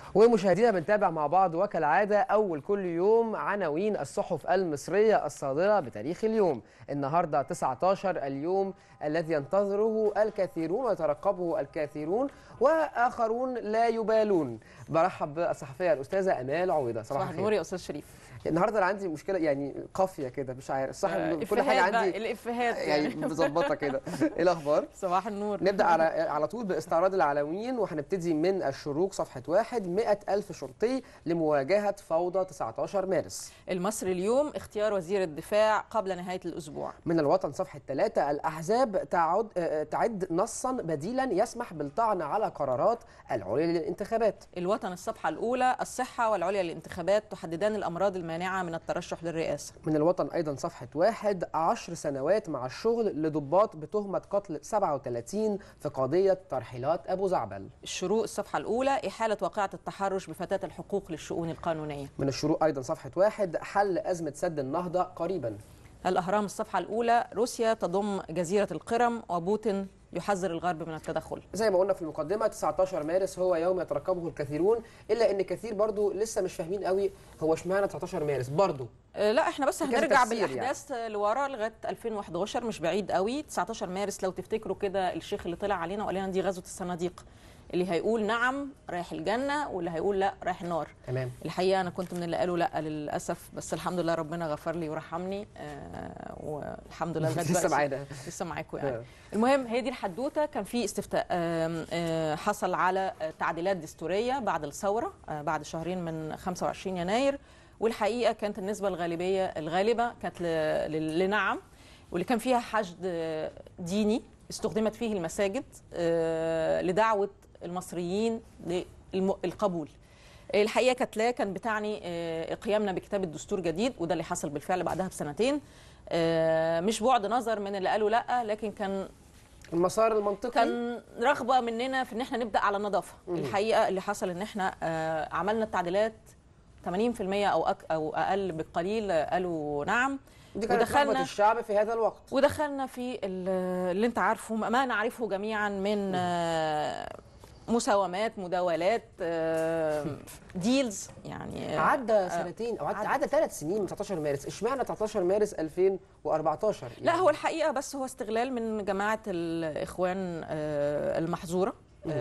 ومشاهدينا بنتابع مع بعض وكالعادة أول كل يوم عناوين الصحف المصرية الصادرة بتاريخ اليوم النهاردة 19 اليوم الذي ينتظره الكثيرون ويترقبه الكثيرون وآخرون لا يبالون برحب بالصحفية الأستاذة أمال عويضة صباح صباح الخير النور يا استاذ شريف النهارده انا عندي مشكله يعني قافيه كده مش عارف صح آه، كل حاجه إفيهات بقى، عندي الافيهات يعني مظبطه كده ايه الاخبار صباح النور نبدا على على طول باستعراض العناوين وهنبتدي من الشروق صفحه واحد 100 ألف شرطي لمواجهة فوضى 19 مارس المصري اليوم اختيار وزير الدفاع قبل نهايه الاسبوع من الوطن صفحة 3 الأحزاب تعد آه، تعد نصا بديلا يسمح بالطعن على قرارات العليا للانتخابات الوطن الصفحه الاولى الصحه والعليا للانتخابات تحددان الامراض المانعه من الترشح للرئاسه من الوطن أيضا صفحة واحد عشر سنوات مع الشغل لضباط بتهمة قتل 37 في قضية ترحيلات أبو زعبل الشروق الصفحه الاولى احاله واقعه التحرش بفتاه الحقوق للشؤون القانونيه من الشروق أيضا صفحة واحد حل أزمة سد النهضة قريبا الاهرام الصفحه الاولى روسيا تضم جزيره القرم وبوتين يحذر الغرب من التدخل زي ما قلنا في المقدمة 19 مارس هو يوم يترقبه الكثيرون إلا إن كثير برضو لسه مش فاهمين قوي هو اشمعنى 19 مارس برضو آه، لا احنا بس في كذا هنرجع تفسير بالاحداث لورا لغايه 2011 مش بعيد قوي 19 مارس لو تفتكروا كده الشيخ اللي طلع علينا وقال لنا دي غزوه الصناديق اللي هيقول نعم رايح الجنه واللي هيقول لا رايح النار تمام الحقيقه انا كنت من اللي قالوا لا للاسف بس الحمد لله ربنا غفر لي ورحمني آه والحمد لله لغايه لسه دلوقتي معانا لسه معاكم يعني آه. المهم هي دي الحدوته كان في استفتاء آم، آه، حصل على آه، تعديلات دستوريه بعد الثوره آه، بعد شهرين من 25 يناير والحقيقه كانت النسبه الغالبيه الغالبه كانت ل- ل- لنعم واللي كان فيها حشد آه، ديني استخدمت فيه المساجد آه، لدعوه المصريين للقبول الحقيقه كانت لا كان بتعني آه، قيامنا بكتابه دستور جديد وده اللي حصل بالفعل بعدها بسنتين آه، مش بعد نظر من اللي قالوا لا لكن كان المسار المنطقي كان رغبه مننا في ان احنا نبدا على النظافه الحقيقه اللي حصل ان احنا آه، عملنا التعديلات 80% او أك او اقل بقليل آه، قالوا نعم دي كانت ودخلنا- رغبة الشعب في هذا الوقت ودخلنا في ال- اللي انت عارفه ما نعرفه جميعا من آه، مساومات مداولات آه، ديلز يعني آه، عدى سنتين او عدى, عدى. عدى ثلاث سنين من 19 مارس اشمعنى 19 مارس 2014 لا هو الحقيقه بس هو استغلال من جماعه الاخوان آه، المحظوره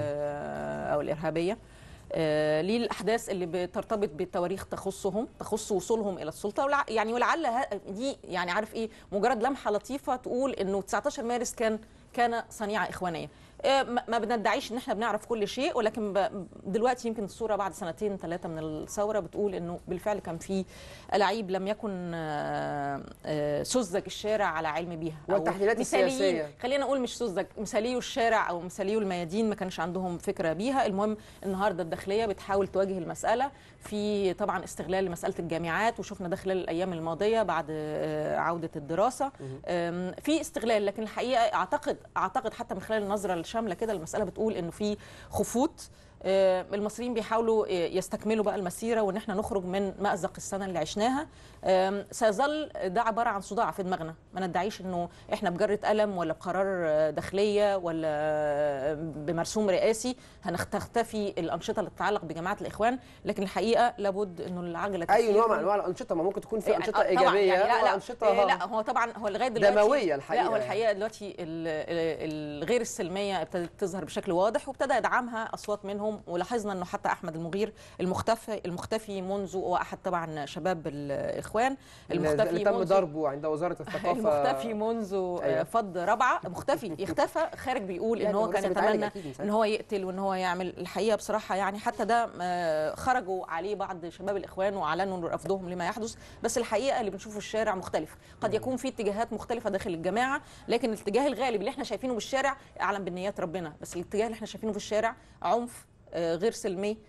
آه، او الارهابيه آه، للاحداث اللي بترتبط بتواريخ تخصهم تخص وصولهم الى السلطه ولع يعني ولعل ه- دي يعني عارف ايه مجرد لمحه لطيفه تقول انه 19 مارس كان كان صنيعه اخوانيه آه، ما ما بندعيش ان احنا بنعرف كل شيء ولكن ب- دلوقتي يمكن الصوره بعد سنتين ثلاثه من الثوره بتقول انه بالفعل كان في لعيب لم يكن آه، آه، سذج الشارع على علم بيها أو والتحليلات مثاليين. السياسية. خلينا نقول مش سذج مثاليو الشارع او مثاليو الميادين ما كانش عندهم فكره بيها المهم النهارده الداخليه بتحاول تواجه المساله في طبعا استغلال لمساله الجامعات وشفنا ده خلال الايام الماضيه بعد آه، عوده الدراسه آم، في استغلال لكن الحقيقه اعتقد اعتقد حتى من خلال النظره الشامله كده المساله بتقول انه في خفوت آه، المصريين بيحاولوا آه، يستكملوا بقى المسيره وان احنا نخرج من مازق السنه اللي عشناها آم، سيظل ده عباره عن صداع في دماغنا ما ندعيش انه احنا بجره قلم ولا بقرار آه، داخليه ولا آه، بمرسوم رئاسي هنختفي الانشطه اللي تتعلق بجماعه الاخوان لكن الحقيقه لابد انه العجله اي تسير نوع من انواع الانشطه ما ممكن تكون في يعني انشطه آه، طبعاً ايجابيه يعني لا لا وانشطه إيه لا هو طبعا هو لغايه دلوقتي دموية الحقيقة لا هو يعني. الحقيقه دلوقتي ال- ال- الغير السلميه ابتدت تظهر بشكل واضح وابتدى يدعمها اصوات منهم ولاحظنا انه حتى احمد المغير المختفي المختفي منذ واحد طبعا شباب الاخوان اللي المختفي اللي تم منذ ضربه عند وزاره الثقافه المختفي منذ أيوة. أيوة. فض رابعه مختفي اختفى خارج بيقول لا، ان ده هو هو كان لسه بيتعالج يتمنى أكيد من ساعتها. ان هو يقتل وان هو يعمل الحقيقه بصراحه يعني حتى ده آه، خرجوا عليه بعض شباب الاخوان واعلنوا رفضهم لما يحدث بس الحقيقه اللي بنشوفه في الشارع مختلف قد يكون في اتجاهات مختلفه داخل الجماعه لكن الاتجاه الغالب اللي احنا شايفينه بالشارع اعلم بالنيات ربنا بس الاتجاه اللي احنا شايفينه في الشارع عنف آه، غير سلمي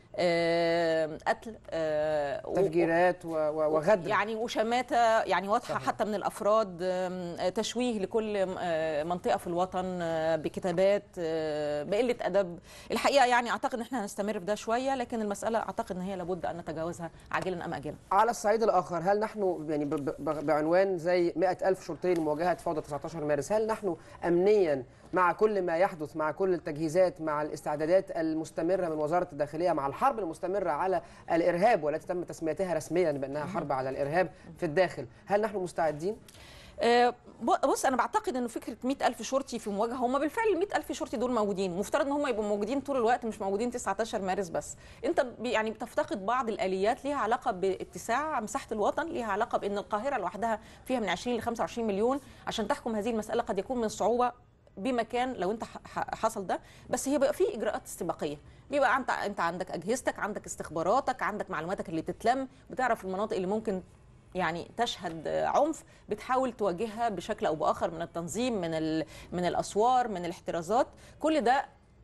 آه، قتل آه، و- تفجيرات و- و- وغدر يعني وشماته يعني واضحه صحيح. حتى من الافراد آم، تشويه لكل آه، منطقه في الوطن آه، بكتابات آه، بقله ادب الحقيقه يعني اعتقد ان احنا هنستمر في ده شويه لكن المساله اعتقد ان هي لابد ان نتجاوزها عاجلا ام اجلا على الصعيد الاخر هل نحن يعني ب- ب- بعنوان زي 100 ألف شرطي لمواجهه فوضى 19 مارس هل نحن امنيا مع كل ما يحدث مع كل التجهيزات مع الاستعدادات المستمره من وزاره الداخليه مع الحرب المستمره على الارهاب والتي تم تسميتها رسميا بانها حرب على الارهاب في الداخل هل نحن مستعدين آه، ب- بص انا بعتقد انه فكره 100000 شرطي في مواجهه هم بالفعل ال 100000 شرطي دول موجودين مفترض ان هم يبقوا موجودين طول الوقت مش موجودين 19 مارس بس انت ب- يعني بتفتقد بعض الاليات ليها علاقه باتساع مساحه الوطن ليها علاقه بان القاهره لوحدها فيها من 20 ل 25 مليون عشان تحكم هذه المساله قد يكون من صعوبه بمكان لو انت ح- ح- حصل ده بس هي بقى في اجراءات استباقيه بيبقى انت انت عندك اجهزتك عندك استخباراتك عندك معلوماتك اللي تتلم بتعرف المناطق اللي ممكن يعني تشهد عنف بتحاول تواجهها بشكل او باخر من التنظيم من ال- من الاسوار من الاحترازات كل ده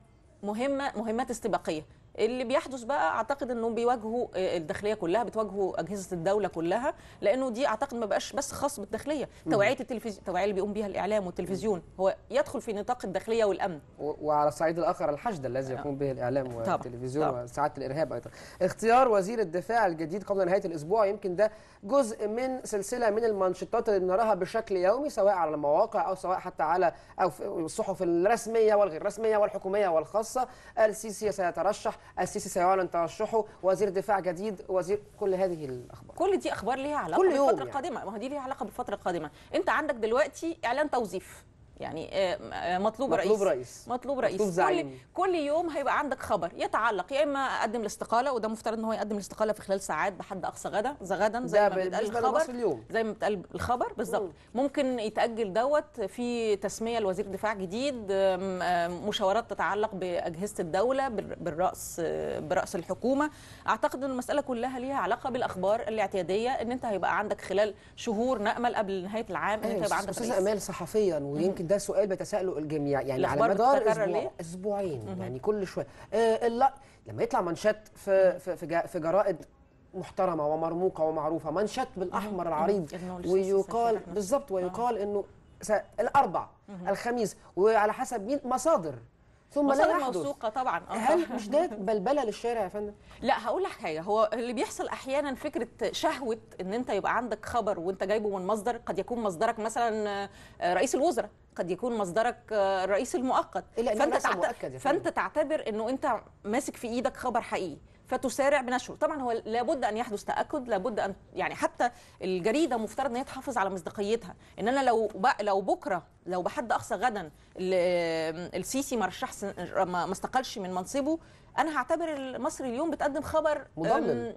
مهمه مهمات استباقيه اللي بيحدث بقى اعتقد انه بيواجهوا آه، الداخليه كلها بتواجهوا اجهزه الدوله كلها لانه دي اعتقد ما بقاش بس خاص بالداخليه توعيه التلفزيون التوعيه اللي بيقوم بيها الاعلام والتلفزيون هو يدخل في نطاق الداخليه والامن و- وعلى الصعيد الاخر الحشد الذي آه. يقوم به الاعلام طبعاً، والتلفزيون طبعاً. وساعات الارهاب ايضا. اختيار وزير الدفاع الجديد قبل نهايه الاسبوع يمكن ده جزء من سلسله من المانشيتات اللي بنراها بشكل يومي سواء على المواقع او سواء حتى على او في الصحف الرسميه والغير رسميه والحكوميه والخاصه السيسي سيترشح السيسي سيعلن ترشحه وزير دفاع جديد وزير كل هذه الاخبار. كل دي اخبار ليها علاقه كل يوم بالفتره يعني. القادمه ما هو دي ليها علاقه بالفتره القادمه انت عندك دلوقتي اعلان توظيف يعني آه، آه، مطلوب, مطلوب رئيس رئيس. مطلوب رئيس مطلوب كل زعيم. كل يوم هيبقى عندك خبر يتعلق يا اما اقدم الاستقاله وده مفترض ان هو يقدم الاستقاله في خلال ساعات بحد اقصى غدا غدا زي ده ما بيتقال بالنسبه الخبر لمصر اليوم. زي ما بتقال الخبر بالظبط ممكن يتاجل دوت في تسميه لوزير دفاع جديد أم، أم، مشاورات تتعلق باجهزه الدوله بال- بالراس أه، براس الحكومه اعتقد ان المساله كلها ليها علاقه بالاخبار الاعتياديه ان انت هيبقى عندك خلال شهور نامل قبل نهايه العام ان انت يبقى عندك استاذه رئيس. امال صحفيا ويمكن ده سؤال بيتساءله الجميع يعني على الأخبار مدار بتتكرر اسبوع ليه؟ اسبوعين يعني كل شويه آه لا لما يطلع منشات في في في, جا- في جرائد محترمه ومرموقه ومعروفه منشات بالاحمر العريض إنه السيسي ويقال سيشارك بالظبط ويقال انه س- الاربع الخميس وعلى حسب مين مصادر ثم لا مصادر يحدث موثوقه طبعا آه. هل مش ده بلبله للشارع يا فندم؟ لا هقول لك حاجه هو اللي بيحصل احيانا فكره شهوه ان انت يبقى عندك خبر وانت جايبه من مصدر قد يكون مصدرك مثلا آه، رئيس الوزراء قد يكون مصدرك آه، الرئيس المؤقت إلا إنه ليس مؤكد يا فانت فندم. تعتبر انه انت ماسك في ايدك خبر حقيقي فتسارع بنشره طبعا هو لابد ان يحدث تاكد لابد ان يعني حتى الجريده مفترض ان هي تحافظ على مصداقيتها ان انا لو ب... لو بكره لو بحد اقصى غدا ال- السيسي ما رشحش ما ما استقالش من منصبه انا هعتبر المصري اليوم بتقدم خبر مضلل. أم،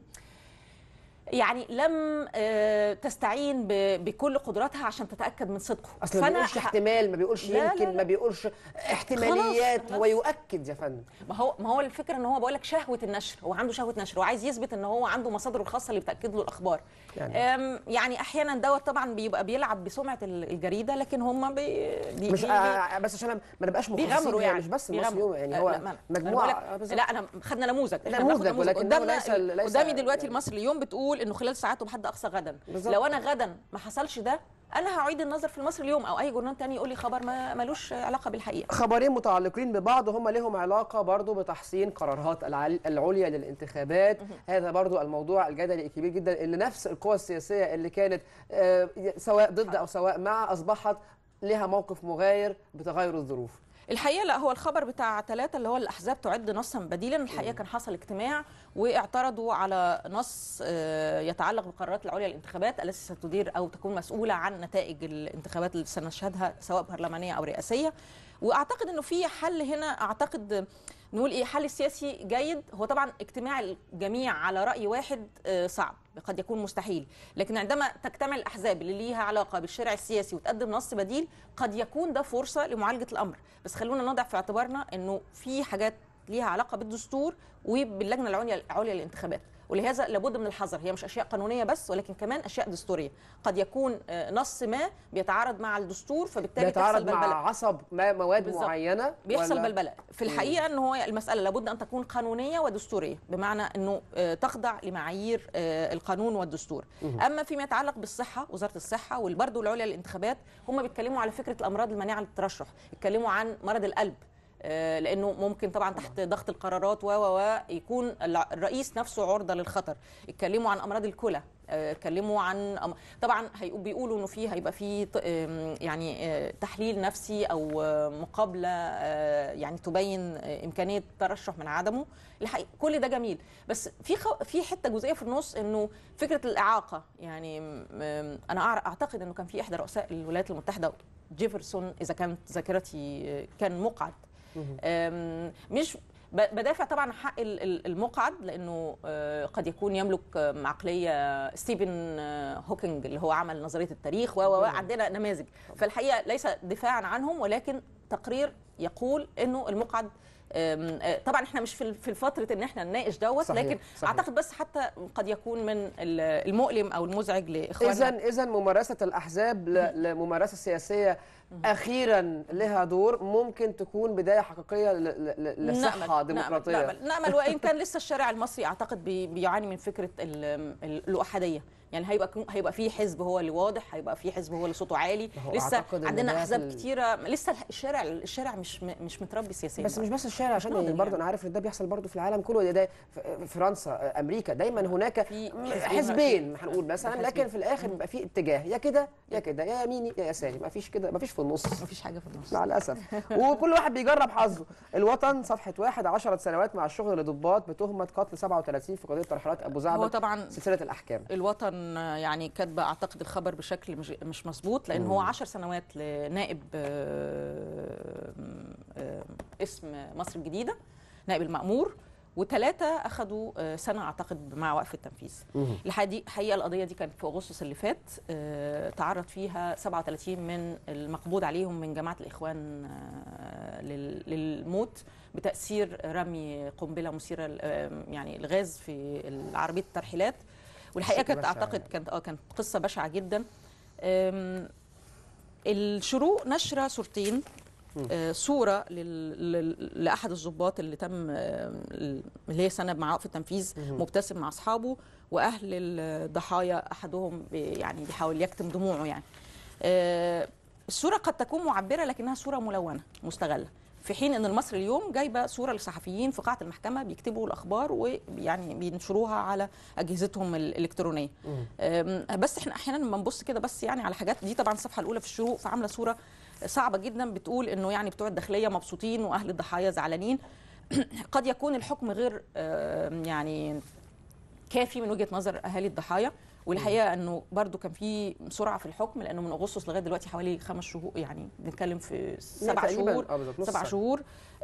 يعني لم آه، تستعين ب- بكل قدراتها عشان تتاكد من صدقه اصل ما بيقولش ح- احتمال ما بيقولش لا، لا، يمكن لا. ما بيقولش احتماليات هو خلاص. يؤكد يا فندم ما هو ما هو الفكره ان هو بقول لك شهوه النشر هو عنده شهوه نشر وعايز يثبت ان هو عنده مصادره الخاصه اللي بتاكد له الاخبار يعني. يعني, يعني احيانا دوت طبعا بيبقى بيلعب بسمعه ال- الجريده لكن هم بي بي مش بي آه بس عشان ما نبقاش مخصصين بيغامروا يعني يعني مش بس بيغامروا. المصري يعني آه، هو لا، ما- أنا مجموعه بقولك- آه، بالظبط. لا انا خدنا نموذج إحنا نموذج، بناخد نموذج. ولكنه قدامنا ليس- ليس- قدامي دلوقتي يعني- المصري اليوم بتقول انه خلال ساعات وبحد اقصى غدا بالظبط. لو انا غدا ما حصلش ده انا هعيد النظر في المصري اليوم او اي جورنال تاني يقول لي خبر ما ملوش علاقه بالحقيقه خبرين متعلقين ببعض هم لهم علاقة برضو بتحسين قرارات العل- العليا للانتخابات هذا برضو الموضوع الجدلي الكبير جدا اللي نفس القوى السياسية اللي كانت آه، سواء ضد أو سواء مع أصبحت لها موقف مغاير بتغير الظروف الحقيقه لا هو الخبر بتاع ثلاثة اللي هو الاحزاب تعد نصا بديلا الحقيقه كان حصل اجتماع واعترضوا على نص آه، يتعلق بقرارات العليا للانتخابات التي ستدير او تكون مسؤوله عن نتائج الانتخابات اللي سنشهدها سواء برلمانيه او رئاسيه واعتقد انه في حل هنا اعتقد نقول ايه حل سياسي جيد هو طبعا اجتماع الجميع على راي واحد آه، صعب قد يكون مستحيل لكن عندما تجتمع الاحزاب اللي ليها علاقه بالشارع السياسي وتقدم نص بديل قد يكون ده فرصه لمعالجه الامر بس خلونا نضع في اعتبارنا انه في حاجات ليها علاقه بالدستور وباللجنه العليا العليا للانتخابات ولهذا لابد من الحذر هي مش اشياء قانونيه بس ولكن كمان اشياء دستوريه قد يكون آه، نص ما بيتعارض مع الدستور فبالتالي تحصل بيتعارض بلبله مع عصب ما مواد بالظبط. معينة بيحصل ولا- بلبله في الحقيقه ان هو المساله لابد ان تكون قانونيه ودستوريه بمعنى انه آه، تخضع لمعايير آه، القانون والدستور اما فيما يتعلق بالصحه وزاره الصحه والبرد العليا للانتخابات هم بيتكلموا على فكره الامراض المانعه للترشح يتكلموا عن مرض القلب آه، لانه ممكن طبعا تحت ضغط القرارات و و و يكون الع- الرئيس نفسه عرضه للخطر اتكلموا عن امراض الكلى آه، اتكلموا عن أم- طبعا هيقو- بيقولوا انه في هيبقى في ط- آم، يعني آه، تحليل نفسي او آه، مقابله آه، يعني تبين آه، امكانيه ترشح من عدمه الحقيقة كل ده جميل بس في خو... في حته جزئيه في النص انه فكره الاعاقه يعني م- م- انا أعر- اعتقد انه كان في احدى رؤساء الولايات المتحده جيفرسون اذا كانت ذاكرتي آه، كان مقعد أم، مش ب- بدافع طبعا عن حق ال- ال- المقعد لانه آه، قد يكون يملك آه، عقليه ستيفن آه، هوكينج اللي هو عمل نظريه التاريخ و و- و- عندنا نماذج فالحقيقه ليس دفاعا عنهم ولكن تقرير يقول انه المقعد أم، آه، طبعا احنا مش في ال- في فتره ان احنا نناقش دوت صحيح، لكن صحيح. اعتقد بس حتى قد يكون من ال- المؤلم او المزعج لاخواننا اذا اذا ممارسه الاحزاب ل- لممارسه سياسيه اخيرا لها دور ممكن تكون بدايه حقيقيه ل- ل- ل- لصحه ديمقراطيه نأمل, نأمل, نأمل وإن كان لسه الشارع المصري أعتقد بي بيعاني من فكرة ال- ال- الأحادية يعني هيبقى هيبقى في حزب هو اللي واضح هيبقى في حزب هو اللي صوته عالي هو لسه أعتقد إن عندنا ده احزاب في ال- كتيره لسه الشارع الشارع مش م- مش متربي سياسيا بس مش بس الشارع عشان ناضل يعني برضه يعني. انا عارف ان ده بيحصل برضه في العالم كله ده في فرنسا امريكا دايما هناك في حزبين هنقول مثلا حزبين. لكن في الاخر بيبقى في اتجاه يا كده يا كده يا يميني يا يساري ما فيش كده ما فيش في النص مفيش حاجه في النص مع الاسف وكل واحد بيجرب حظه الوطن صفحه واحد 10 سنوات مع الشغل لضباط بتهمه قتل 37 في قضيه ترحيلات ابو هو زعبل طبعا سلسله الاحكام الوطن يعني كاتبه اعتقد الخبر بشكل مش, مش مظبوط لان هو 10 سنوات لنائب آه، آه، اسم مصر الجديده نائب المأمور وثلاثة أخذوا آه، سنة أعتقد مع وقف التنفيذ الحقيقة الحقيقة القضية دي كانت في أغسطس اللي فات آه، تعرض فيها 37 من المقبوض عليهم من جماعة الإخوان آه، لل- للموت بتأثير رمي قنبلة مثيرة ل- آه، يعني الغاز في عربية الترحيلات والحقيقة شيء كانت بشع أعتقد يعني. كانت اه كانت قصة بشعة جدا آم، الشروق نشرة صورتين آه، صورة لل... لل... لأحد الضباط اللي تم آه، اللي هي سنة مع وقف التنفيذ مبتسم مع أصحابه وأهل الضحايا أحدهم بي- يعني بيحاول يكتم دموعه يعني آه، الصورة قد تكون معبرة لكنها صورة ملونة مستغلة في حين ان المصري اليوم جايبه صوره لصحفيين في قاعه المحكمه بيكتبوا الاخبار ويعني بينشروها على اجهزتهم الالكترونيه أم، بس احنا احيانا لما بنبص كده بس يعني على حاجات دي طبعا الصفحه الاولى في الشروق فعامله صوره صعبه جدا بتقول انه يعني بتوع الداخليه مبسوطين واهل الضحايا زعلانين قد يكون الحكم غير أم، يعني كافي من وجهه نظر اهالي الضحايا والحقيقه انه برضو كان في سرعه في الحكم لانه من اغسطس لغايه دلوقتي حوالي خمس شهور يعني بنتكلم في سبع تقريباً، شهور آه بالظبط، نص سبع سنة. شهور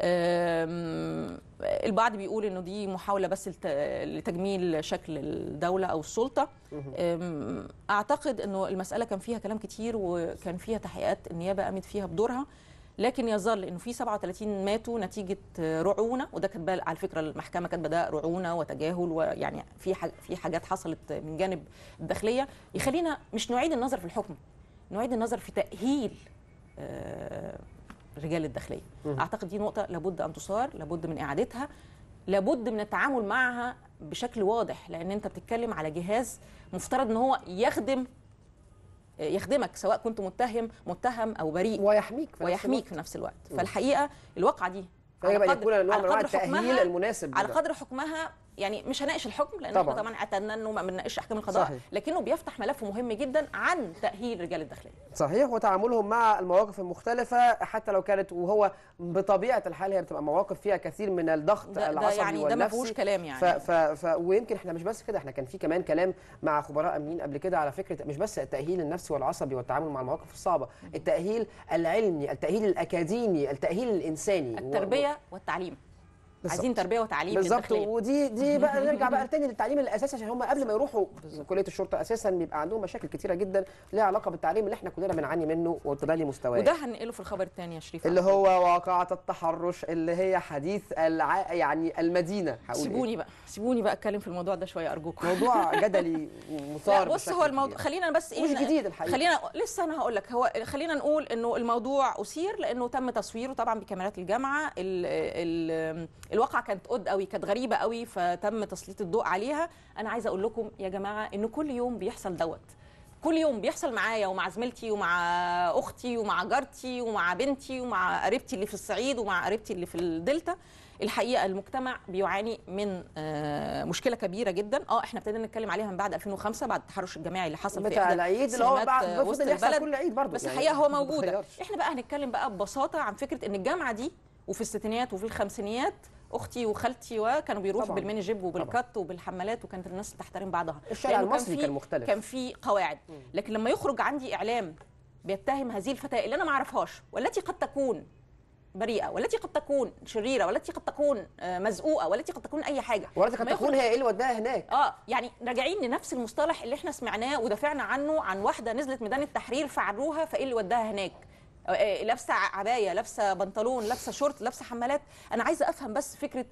أم، البعض بيقول انه دي محاوله بس لت- لتجميل شكل الدوله او السلطه أم، اعتقد انه المساله كان فيها كلام كتير وكان فيها تحقيقات النيابه قامت فيها بدورها لكن يظل انه في 37 ماتوا نتيجه رعونه وده كاتبه على فكره المحكمه كاتبه ده رعونه وتجاهل ويعني في حاج- في حاجات حصلت من جانب الداخليه يخلينا مش نعيد النظر في الحكم نعيد النظر في تاهيل آه، رجال الداخليه اعتقد دي نقطه لابد ان تصار لابد من اعادتها لابد من التعامل معها بشكل واضح لان انت بتتكلم على جهاز مفترض ان هو يخدم يخدمك سواء كنت متهم متهم او بريء ويحميك في نفس ويحميك الوقت. في نفس الوقت فالحقيقه الواقعه دي فيجب ان على يكون نوع على من انواع قدر التاهيل حكمها- المناسب على لده. قدر حكمها يعني مش هناقش الحكم لان طبعاً. احنا طبعا اعتدنا انه ما بنناقش احكام القضاء صحيح. لكنه بيفتح ملف مهم جدا عن تاهيل رجال الداخليه صحيح وتعاملهم مع المواقف المختلفة حتى لو كانت وهو بطبيعة الحال هي بتبقى مواقف فيها كثير من الضغط ده, ده العصبي يعني ده ما والنفسي فيهوش كلام يعني ف ف ف ويمكن احنا مش بس كده احنا كان في كمان كلام مع خبراء امنيين قبل كده على فكره مش بس التاهيل النفسي والعصبي والتعامل مع المواقف الصعبه التاهيل العلمي التاهيل الاكاديمي التاهيل الانساني التربيه والتعليم بالظبط. عايزين تربيه وتعليم بالظبط للداخلية. ودي دي بقى نرجع بقى تاني للتعليم الاساسي عشان هم قبل ما يروحوا كليه الشرطه اساسا بيبقى عندهم مشاكل كتيره جدا ليها علاقه بالتعليم اللي احنا كلنا بنعاني منه وتدني مستواه وده هننقله في الخبر الثاني يا شريف اللي هو واقعة التحرش اللي هي حديث الع... يعني المدينة هقول سيبوني بقى سيبوني بقى اتكلم في الموضوع ده شويه ارجوكم إيه؟ موضوع جدلي ومثار لا بص بشكل هو الموضوع كبير. خلينا بس ايه مش ن- جديد الحقيقة. خلينا لسه انا هقول لك هو خلينا نقول انه الموضوع اثير لانه تم تصويره طبعا بكاميرات الجامعه ال ال الواقعه كانت قد قوي كانت غريبه قوي فتم تسليط الضوء عليها انا عايزه اقول لكم يا جماعه ان كل يوم بيحصل دوت كل يوم بيحصل معايا ومع زميلتي ومع اختي ومع جارتي ومع بنتي ومع قريبتي اللي في الصعيد ومع قريبتي اللي في الدلتا الحقيقه المجتمع بيعاني من آه، مشكله كبيره جدا اه احنا ابتدينا نتكلم عليها من بعد 2005 بعد التحرش الجماعي اللي حصل في بتاع إحدى العيد اللي هو سينمات، بعد آه، المفروض وسط إن يحصل البلد كل عيد برضه بس يعني الحقيقه هو ما موجوده بتخيرش. احنا بقى هنتكلم بقى ببساطه عن فكره ان الجامعه دي وفي الستينيات وفي الخمسينيات اختي وخالتي وكانوا بيروحوا طبعاً. بالميني جيب وبالكت وبالحمالات وكانت الناس بتحترم بعضها الشارع لأنه المصري في- كان مختلف. كان في قواعد لكن لما يخرج عندي اعلام بيتهم هذه الفتاه اللي انا ما اعرفهاش والتي قد تكون بريئه والتي قد تكون شريره والتي قد تكون آه، مزقوقه والتي قد تكون اي حاجه ورثة قد لما تكون يخرج- هي ايه اللي وداها هناك اه يعني راجعين لنفس المصطلح اللي احنا سمعناه ودافعنا عنه عن واحده نزلت ميدان التحرير فعروها فايه اللي وداها هناك آه، آه، لابسه عبايه لابسه بنطلون لابسه شورت لابسه حمالات انا عايزه افهم بس فكره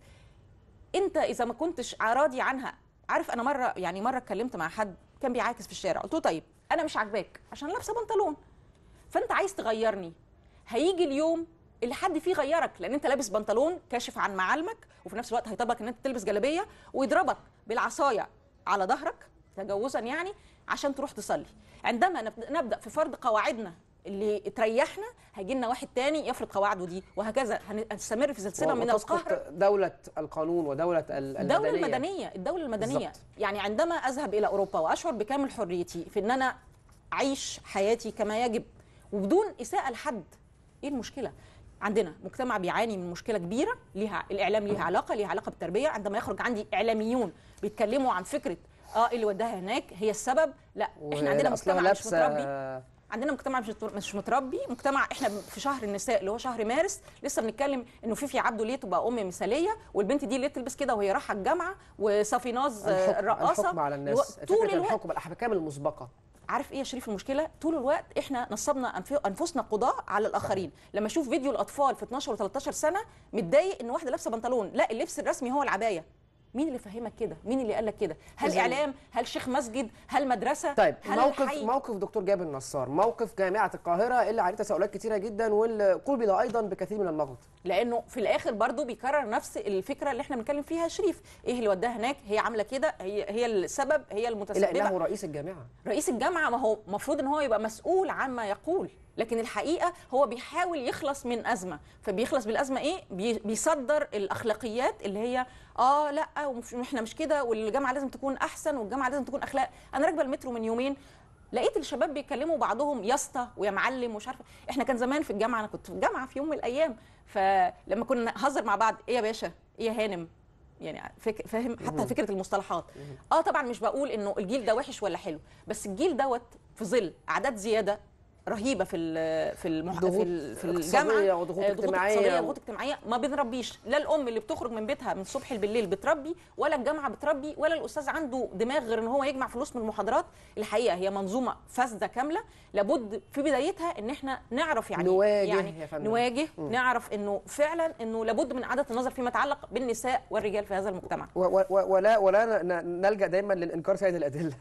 انت اذا ما كنتش راضي عنها عارف انا مره يعني مره اتكلمت مع حد كان بيعاكس في الشارع قلت له طيب انا مش عاجباك عشان لابسه بنطلون فانت عايز تغيرني هيجي اليوم اللي حد فيه غيرك لان انت لابس بنطلون كاشف عن معالمك وفي نفس الوقت هيطلبك ان انت تلبس جلابيه ويضربك بالعصايه على ظهرك تجوزا يعني عشان تروح تصلي عندما نبد- نبدا في فرض قواعدنا اللي تريحنا هيجي لنا واحد تاني يفرض قواعده دي وهكذا هن- هنستمر في سلسله من وتسقط القهر دولة القانون ودولة ال- الدولة المدنية المدنية الدولة المدنية بالظبط. يعني عندما أذهب إلى أوروبا وأشعر بكامل حريتي في أن أنا أعيش حياتي كما يجب وبدون إساءة لحد إيه المشكلة؟ عندنا مجتمع بيعاني من مشكلة كبيرة ليها الإعلام ليها علاقة ليها علاقة بالتربية عندما يخرج عندي إعلاميون بيتكلموا عن فكرة اه اللي وداها هناك هي السبب لا احنا عندنا وهي أصلها مجتمع مش لابسة متربي عندنا مجتمع مش مش متربي مجتمع احنا في شهر النساء اللي هو شهر مارس لسه بنتكلم انه فيفي عبده ليه تبقى ام مثاليه والبنت دي ليه تلبس كده وهي رايحه الجامعه وصافيناز آه، الحكم, الرقاصه الحكم على الناس الو- طول فكرة الوقت الحكم الأحكام المسبقة عارف ايه يا شريف المشكله طول الوقت احنا نصبنا أنف- انفسنا قضاء على الاخرين لما اشوف فيديو الاطفال في 12 و13 سنه متضايق ان واحده لابسه بنطلون لا اللبس الرسمي هو العبايه مين اللي فهمك كده مين اللي قال لك كده هل إذن- اعلام هل شيخ مسجد هل مدرسه طيب هل موقف حي؟ موقف دكتور جابر نصار موقف جامعة القاهرة اللي عليه تساؤلات كتيرة جدا واللي قوبل أيضا بكثير من النقد لانه في الاخر برضو بيكرر نفس الفكره اللي احنا بنتكلم فيها يا شريف ايه اللي وداها هناك هي عامله كده هي هي السبب هي إلا المتسببه أنه رئيس الجامعة رئيس الجامعه ما هو المفروض ان هو يبقى مسؤول عما يقول لكن الحقيقه هو بيحاول يخلص من ازمه فبيخلص بالازمه ايه بي- بيصدر الاخلاقيات اللي هي اه لا ومش- احنا مش كده والجامعه لازم تكون احسن والجامعه لازم تكون اخلاق انا راكبه المترو من يومين لقيت الشباب بيكلموا بعضهم يا اسطى ويا معلم ومش عارفه احنا كان زمان في الجامعه انا كنت في الجامعه في يوم من الايام فلما كنا نهزر مع بعض ايه يا باشا ايه يا هانم يعني فك... فاهم حتى فكره المصطلحات اه طبعا مش بقول انه الجيل ده وحش ولا حلو بس الجيل دوت في ظل اعداد زياده رهيبه في ال في المح... في, ضغوط ال... في اقتصادية الجامعه وضغوط آه، اجتماعية اقتصاديه و- وضغوط اجتماعيه ما بنربيش لا الام اللي بتخرج من بيتها من الصبح بالليل بتربي ولا الجامعه بتربي ولا الاستاذ عنده دماغ غير ان هو يجمع فلوس من المحاضرات الحقيقه هي منظومه فاسده كامله لابد في بدايتها ان احنا نعرف يعني نواجه يعني يا فندم. نواجه نعرف انه فعلا انه لابد من اعاده النظر فيما يتعلق بالنساء والرجال في هذا المجتمع و- و- و- ولا ولا ن- ن- نلجا دايما للانكار سيد الادله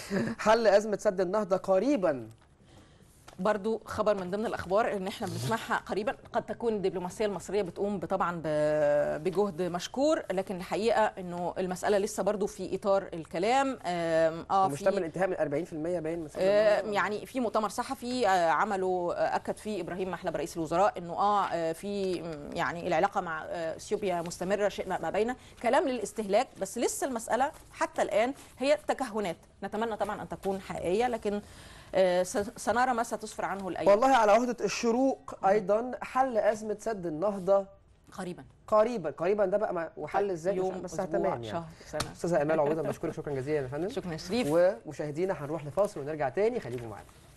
حل ازمه سد النهضه قريبا برضو خبر من ضمن الاخبار ان احنا بنسمعها قريبا قد تكون الدبلوماسيه المصريه بتقوم طبعا ب- بجهد مشكور لكن الحقيقه انه المساله لسه برضو في اطار الكلام آم، اه مش تم في الانتهاء من 40% باين من سد آه، النهضة. يعني في مؤتمر صحفي آه، عمله آه، اكد فيه ابراهيم محلب رئيس الوزراء انه اه آه، في م، يعني العلاقه مع آه، اثيوبيا مستمره شئنا ما بين كلام للاستهلاك بس لسه المساله حتى الان هي تكهنات نتمنى طبعا ان تكون حقيقيه لكن آه، س- سنرى ما ستسفر عنه الايام والله على عهده الشروق ايضا حل ازمه سد النهضه قريبا قريبا قريبا ده بقى ما- وحل ازاي مش يوم عارف، بس أسبوع، تمام يعني شهر سنه استاذه امال عويضه بشكرك شكرا جزيلا يا فندم شكرا يا شريف ومشاهدينا هنروح لفاصل ونرجع تاني خليكم معانا